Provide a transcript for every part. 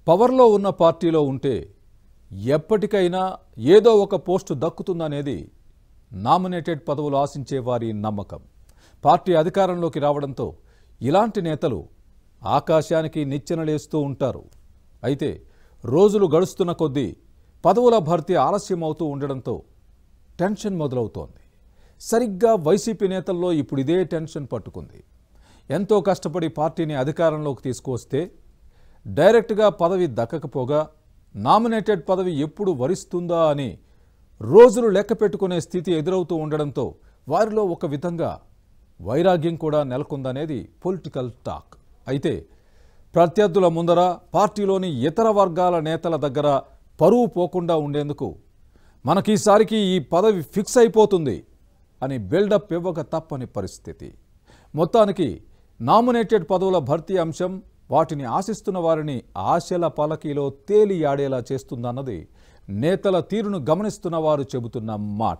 పవర్లో ఉన్న పార్టీలో ఉంటే ఎప్పటికైనా ఏదో ఒక పోస్టు దక్కుతుందనేది నామినేటెడ్ పదవులు ఆశించే వారి నమ్మకం పార్టీ అధికారంలోకి రావడంతో ఇలాంటి నేతలు ఆకాశానికి నిచ్చెనలేస్తూ ఉంటారు అయితే రోజులు గడుస్తున్న కొద్దీ పదవుల భర్తీ ఆలస్యం అవుతూ ఉండడంతో టెన్షన్ మొదలవుతోంది సరిగ్గా వైసీపీ నేతల్లో ఇప్పుడు ఇదే టెన్షన్ పట్టుకుంది ఎంతో కష్టపడి పార్టీని అధికారంలోకి తీసుకువస్తే డైరెక్ట్గా పదవి దక్కకపోగా నామినేటెడ్ పదవి ఎప్పుడు వరిస్తుందా అని రోజులు లెక్క పెట్టుకునే స్థితి ఎదురవుతూ ఉండడంతో వారిలో ఒక విధంగా వైరాగ్యం కూడా నెలకొందనేది పొలిటికల్ టాక్ అయితే ప్రత్యర్థుల ముందర పార్టీలోని ఇతర వర్గాల నేతల దగ్గర పరువు పోకుండా ఉండేందుకు మనకీసారికి ఈ పదవి ఫిక్స్ అయిపోతుంది అని బిల్డప్ ఇవ్వక తప్పని పరిస్థితి మొత్తానికి నామినేటెడ్ పదవుల భర్తీ అంశం వాటిని ఆశిస్తున్న వారిని ఆశల పలకీలో తేలియాడేలా చేస్తుందన్నది నేతల తీరును గమనిస్తున్న వారు చెబుతున్న మాట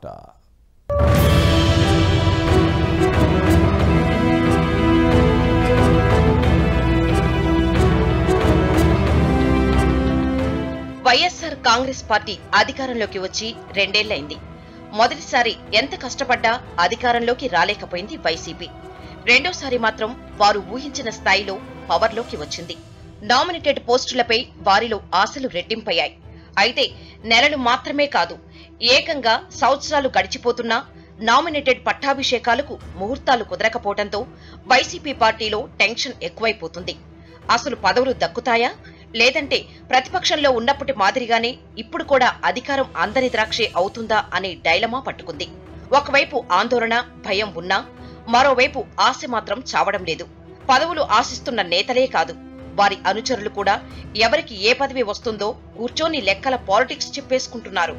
వైఎస్ఆర్ కాంగ్రెస్ పార్టీ అధికారంలోకి వచ్చి రెండేళ్లైంది మొదటిసారి ఎంత కష్టపడ్డా అధికారంలోకి రాలేకపోయింది వైసీపీ రెండోసారి మాత్రం వారు ఊహించిన స్థాయిలో పవర్లోకి వచ్చింది నామినేటెడ్ పోస్టులపై వారిలో ఆశలు రెట్టింపయ్యాయి అయితే నెలలు మాత్రమే కాదు ఏకంగా సంవత్సరాలు గడిచిపోతున్నా నామినేటెడ్ పట్టాభిషేకాలకు ముహూర్తాలు కుదరకపోవడంతో వైసీపీ పార్టీలో టెన్షన్ ఎక్కువైపోతుంది అసలు పదవులు దక్కుతాయా లేదంటే ప్రతిపక్షంలో ఉన్నప్పటి మాదిరిగానే ఇప్పుడు కూడా అధికారం అందని ద్రాక్షే అవుతుందా అనే డైలమా పట్టుకుంది ఒకవైపు ఆందోళన భయం ఉన్నా మరోవైపు ఆశ మాత్రం చావడం లేదు పదవులు ఆశిస్తున్న నేతలే కాదు వారి అనుచరులు కూడా ఎవరికి ఏ పదవి వస్తుందో కూర్చొని లెక్కల పాలిటిక్స్ చెప్పేసుకుంటున్నారు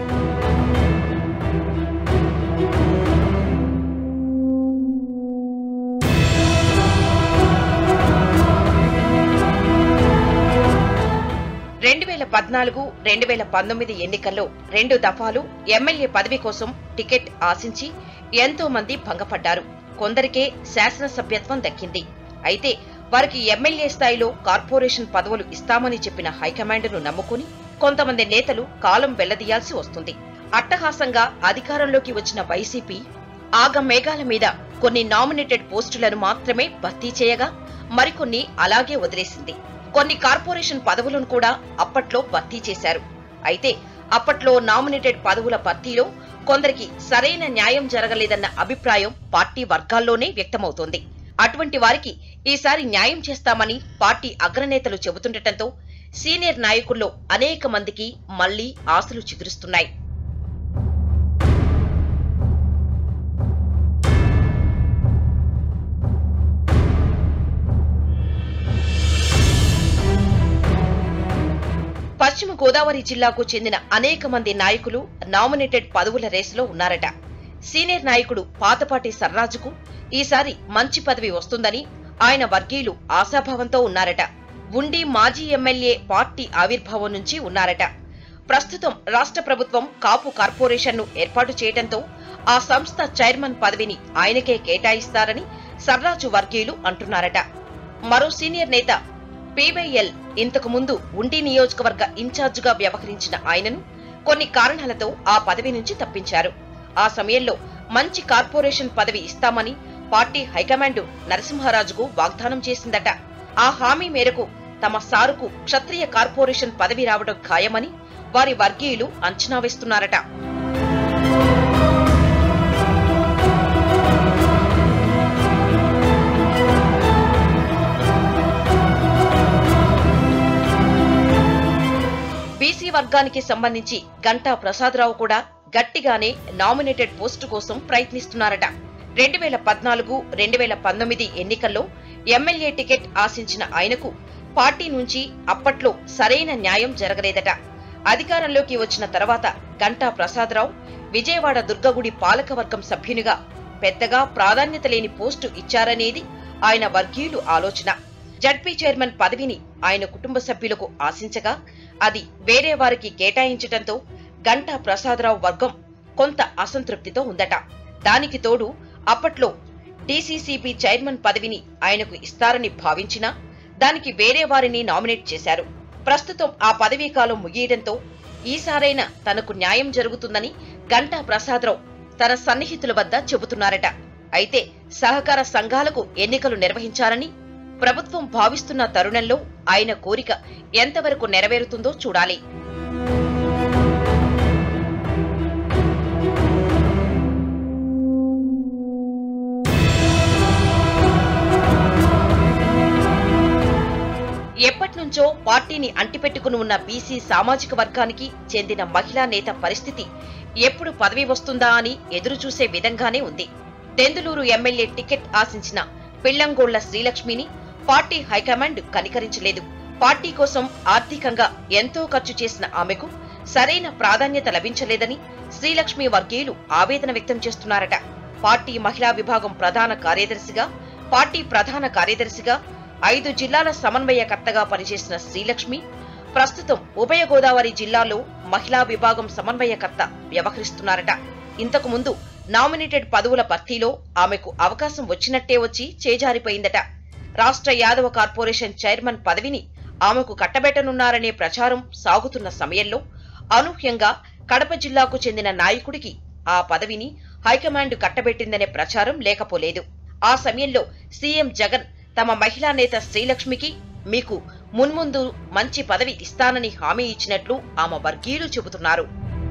రెండు వేల పద్నాలుగు రెండు వేల పంతొమ్మిది ఎన్నికల్లో రెండు దఫాలు ఎమ్మెల్యే పదవి కోసం టికెట్ ఆశించి ఎంతో మంది భంగపడ్డారు కొందరికే శాసనసభ్యత్వం దక్కింది అయితే వారికి ఎమ్మెల్యే స్థాయిలో కార్పొరేషన్ పదవులు ఇస్తామని చెప్పిన హైకమాండ్ను నమ్ముకుని కొంతమంది నేతలు కాలం వెళ్లదీయాల్సి వస్తుంది అట్టహాసంగా అధికారంలోకి వచ్చిన వైసీపీ ఆగమేఘాల మీద కొన్ని నామినేటెడ్ పోస్టులను మాత్రమే భర్తీ చేయగా మరికొన్ని అలాగే వదిలేసింది కొన్ని కార్పొరేషన్ పదవులను కూడా అప్పట్లో భర్తీ చేశారు అయితే అప్పట్లో నామినేటెడ్ పదవుల భర్తీలో కొందరికి సరైన న్యాయం జరగలేదన్న అభిప్రాయం పార్టీ వర్గాల్లోనే వ్యక్తమవుతోంది అటువంటి వారికి ఈసారి న్యాయం చేస్తామని పార్టీ అగ్రనేతలు చెబుతుండటంతో సీనియర్ నాయకుల్లో అనేక మందికి మళ్లీ ఆశలు చిగురుస్తున్నాయి పశ్చిమ గోదావరి జిల్లాకు చెందిన అనేక మంది నాయకులు నామినేటెడ్ పదవుల రేసులో ఉన్నారట సీనియర్ నాయకుడు పాతపాటి సర్రాజుకు ఈసారి మంచి పదవి వస్తుందని ఆయన వర్గీయులు ఆశాభావంతో ఉన్నారట ఉండి మాజీ ఎమ్మెల్యే పార్టీ ఆవిర్భావం నుంచి ఉన్నారట ప్రస్తుతం రాష్ట్ర ప్రభుత్వం కాపు కార్పొరేషన్ను ఏర్పాటు చేయడంతో ఆ సంస్థ చైర్మన్ పదవిని ఆయనకే కేటాయిస్తారని సర్రాజు వర్గీయులు అంటున్నారట మరో సీనియర్ నేత పీవైఎల్ ఇంతకు ముందు ఉండి నియోజకవర్గ ఇన్ఛార్జిగా వ్యవహరించిన ఆయనను కొన్ని కారణాలతో ఆ పదవి నుంచి తప్పించారు ఆ సమయంలో మంచి కార్పొరేషన్ పదవి ఇస్తామని పార్టీ హైకమాండ్ నరసింహారాజుకు వాగ్దానం చేసిందట ఆ హామీ మేరకు తమ సారుకు క్షత్రియ కార్పొరేషన్ పదవి రావడం ఖాయమని వారి వర్గీయులు అంచనా వేస్తున్నారట బీసీ వర్గానికి సంబంధించి గంటా ప్రసాదరావు కూడా గట్టిగానే నామినేటెడ్ పోస్టు కోసం ప్రయత్నిస్తున్నారట రెండు వేల పద్నాలుగు రెండు వేల పంతొమ్మిది ఎన్నికల్లో ఎమ్మెల్యే టికెట్ ఆశించిన ఆయనకు పార్టీ నుంచి అప్పట్లో సరైన న్యాయం జరగలేదట అధికారంలోకి వచ్చిన తర్వాత గంటా ప్రసాదరావు విజయవాడ దుర్గగుడి పాలకవర్గం సభ్యునిగా పెద్దగా ప్రాధాన్యత లేని పోస్టు ఇచ్చారనేది ఆయన వర్గీయులు ఆలోచన జడ్పీ చైర్మన్ పదవిని ఆయన కుటుంబ సభ్యులకు ఆశించగా అది వేరే వారికి కేటాయించటంతో గంటా ప్రసాదరావు వర్గం కొంత అసంతృప్తితో ఉందట దానికి తోడు అప్పట్లో డీసీసీబీ చైర్మన్ పదవిని ఆయనకు ఇస్తారని భావించినా దానికి వేరే వారిని నామినేట్ చేశారు ప్రస్తుతం ఆ పదవీ కాలం ముగియడంతో ఈసారైనా తనకు న్యాయం జరుగుతుందని గంటా ప్రసాదరావు తన సన్నిహితుల వద్ద చెబుతున్నారట అయితే సహకార సంఘాలకు ఎన్నికలు నిర్వహించాలని ప్రభుత్వం భావిస్తున్న తరుణంలో ఆయన కోరిక ఎంతవరకు నెరవేరుతుందో చూడాలి ఎప్పటినుంచో పార్టీని అంటిపెట్టుకుని ఉన్న బీసీ సామాజిక వర్గానికి చెందిన మహిళా నేత పరిస్థితి ఎప్పుడు పదవి వస్తుందా అని ఎదురు చూసే విధంగానే ఉంది దెందులూరు ఎమ్మెల్యే టికెట్ ఆశించిన పిల్లంగోళ్ల శ్రీలక్ష్మిని పార్టీ హైకమాండ్ కనికరించలేదు పార్టీ కోసం ఆర్థికంగా ఎంతో ఖర్చు చేసిన ఆమెకు సరైన ప్రాధాన్యత లభించలేదని శ్రీలక్ష్మి వర్గీయులు ఆవేదన వ్యక్తం చేస్తున్నారట పార్టీ మహిళా విభాగం ప్రధాన కార్యదర్శిగా పార్టీ ప్రధాన కార్యదర్శిగా ఐదు జిల్లాల సమన్వయకర్తగా పనిచేసిన శ్రీలక్ష్మి ప్రస్తుతం ఉభయ గోదావరి జిల్లాలో మహిళా విభాగం సమన్వయకర్త వ్యవహరిస్తున్నారట ఇంతకు ముందు నామినేటెడ్ పదవుల భర్తీలో ఆమెకు అవకాశం వచ్చినట్టే వచ్చి చేజారిపోయిందట రాష్ట్ర యాదవ కార్పొరేషన్ చైర్మన్ పదవిని ఆమెకు కట్టబెట్టనున్నారనే ప్రచారం సాగుతున్న సమయంలో అనూహ్యంగా కడప జిల్లాకు చెందిన నాయకుడికి ఆ పదవిని హైకమాండ్ కట్టబెట్టిందనే ప్రచారం లేకపోలేదు ఆ సమయంలో సీఎం జగన్ తమ మహిళా నేత శ్రీలక్ష్మికి మీకు మున్ముందు మంచి పదవి ఇస్తానని హామీ ఇచ్చినట్లు ఆమె వర్గీయులు చెబుతున్నారు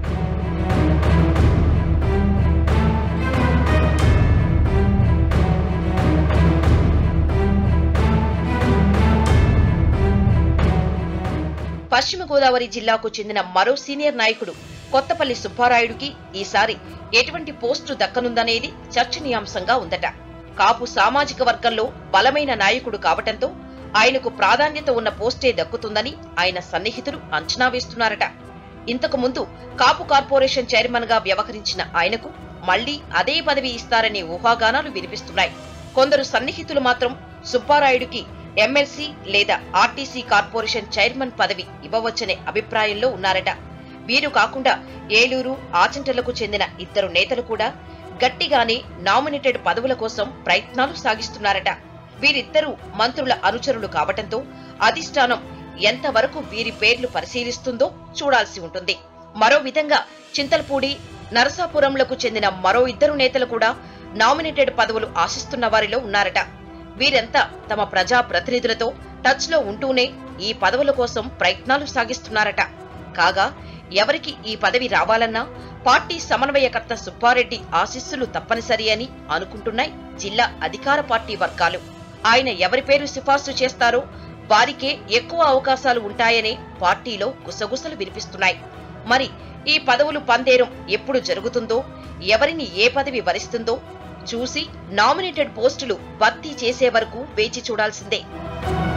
పశ్చిమ గోదావరి జిల్లాకు చెందిన మరో సీనియర్ నాయకుడు కొత్తపల్లి సుబ్బారాయుడుకి ఈసారి ఎటువంటి పోస్టు దక్కనుందనేది చర్చనీయాంశంగా ఉందట కాపు సామాజిక వర్గంలో బలమైన నాయకుడు కావటంతో ఆయనకు ప్రాధాన్యత ఉన్న పోస్టే దక్కుతుందని ఆయన సన్నిహితులు అంచనా వేస్తున్నారట ఇంతకు ముందు కాపు కార్పొరేషన్ చైర్మన్ గా వ్యవహరించిన ఆయనకు మళ్లీ అదే పదవి ఇస్తారనే ఊహాగానాలు వినిపిస్తున్నాయి కొందరు సన్నిహితులు మాత్రం సుబ్బారాయుడికి ఎమ్మెల్సీ లేదా ఆర్టీసీ కార్పొరేషన్ చైర్మన్ పదవి ఇవ్వవచ్చనే అభిప్రాయంలో ఉన్నారట వీరు కాకుండా ఏలూరు ఆచంటలకు చెందిన ఇద్దరు నేతలు కూడా గట్టిగానే నామినేటెడ్ పదవుల కోసం ప్రయత్నాలు సాగిస్తున్నారట వీరిద్దరూ మంత్రుల అనుచరులు కావటంతో అధిష్టానం ఎంతవరకు వీరి పేర్లు పరిశీలిస్తుందో చూడాల్సి ఉంటుంది మరో విధంగా చింతల్పూడి నరసాపురంలకు చెందిన మరో ఇద్దరు నేతలు కూడా నామినేటెడ్ పదవులు ఆశిస్తున్న వారిలో ఉన్నారట వీరంతా తమ ప్రజా ప్రతినిధులతో టచ్ లో ఉంటూనే ఈ పదవుల కోసం ప్రయత్నాలు సాగిస్తున్నారట కాగా ఎవరికి ఈ పదవి రావాలన్నా పార్టీ సమన్వయకర్త సుబ్బారెడ్డి ఆశీస్సులు తప్పనిసరి అని అనుకుంటున్నాయి జిల్లా అధికార పార్టీ వర్గాలు ఆయన ఎవరి పేరు సిఫార్సు చేస్తారో వారికే ఎక్కువ అవకాశాలు ఉంటాయనే పార్టీలో గుసగుసలు వినిపిస్తున్నాయి మరి ఈ పదవులు పందేరం ఎప్పుడు జరుగుతుందో ఎవరిని ఏ పదవి వరిస్తుందో చూసి నామినేటెడ్ పోస్టులు భర్తీ చేసే వరకు వేచి చూడాల్సిందే